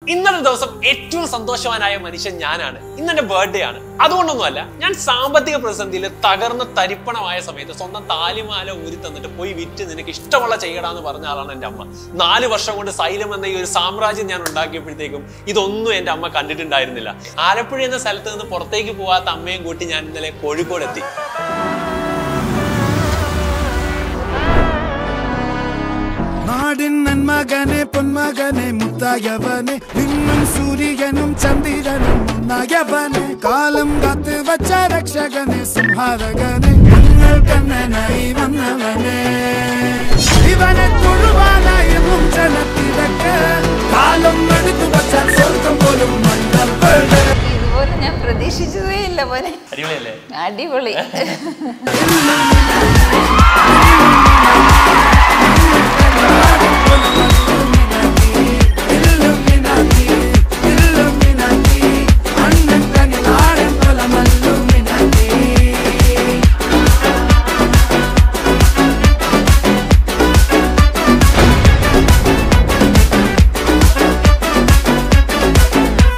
ഇന്നത്തെ ദിവസം ഏറ്റവും സന്തോഷവാനായ മനുഷ്യൻ ഞാനാണ് ഇന്ന് എന്റെ ബർത്ത്ഡേ ആണ് അതുകൊണ്ടൊന്നുമല്ല ഞാൻ സാമ്പത്തിക പ്രതിസന്ധിയിൽ തകർന്ന തരിപ്പണമായ സമയത്ത് സ്വന്തം താലിമാല ഊരി തന്നിട്ട് പോയി വിറ്റ് നിനക്ക് ഇഷ്ടമുള്ള ചെയ്യടാന്ന് പറഞ്ഞ ആളാണ് എന്റെ അമ്മ നാല് വർഷം കൊണ്ട് സൈലം എന്ന ഈ ഒരു സാമ്രാജ്യം ഞാൻ ഉണ്ടാക്കിയപ്പോഴത്തേക്കും ഇതൊന്നും എന്റെ അമ്മ കണ്ടിട്ടുണ്ടായിരുന്നില്ല ആലപ്പുഴ എന്ന സ്ഥലത്ത് നിന്ന് പുറത്തേക്ക് പോകാത്ത അമ്മയും കൂട്ടി ഞാൻ ഇന്നലെ കോഴിക്കോട് എത്തി നാടിൻ നന്മകനെ പൊന്മകനെ മുത്തായവനെ നിന്നും സൂര്യനും ചന്ദ്രനും ഒന്നായവനെ കാലം കാത്ത് വച്ച രക്ഷകനെ സംഹാരകനെ ഞങ്ങൾ കണ്ണനായി വന്നവനെ ഇവനെ തൊഴുവാനായി എന്നും ജനത്തിരക്ക് കാലം എടുത്തു വച്ചാൽ സ്വർഗം പോലും മണ്ണപ്പെട് ഇതുപോലെ ഞാൻ പ്രതീക്ഷിച്ചതേ ഇല്ല പോലെ അടിപൊളിയല്ലേ അടിപൊളി